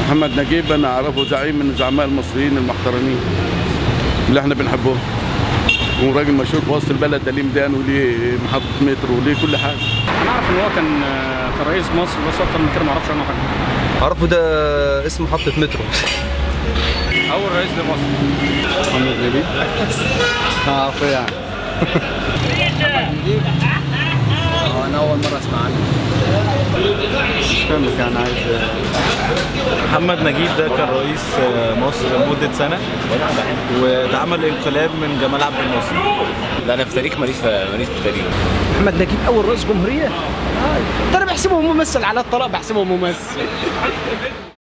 محمد نجيب انا اعرفه زعيم من زعماء المصريين المحترمين اللي احنا بنحبهم وراجل مشهور في وسط البلد ده ليه ميدان وليه محطه مترو وليه كل حاجه انا اعرف ان هو كان آه، كان رئيس مصر بس اكتر من كده ما اعرفش عنه حاجه عرفه ده اسم محطة مترو اول رئيس لمصر محمد نجيب عارفه يعني انا اول مره اسمع عنه مش فاهمك يعني عايز محمد نجيب ده كان رئيس مصر لمدة سنة واتعمل انقلاب من جمال عبد الناصر لا انا في تاريخ ماليش في ماليش في تاريخ محمد نجيب اول رئيس جمهوريه ده انا بحسبه ممثل على الطلاق بحسبه ممثل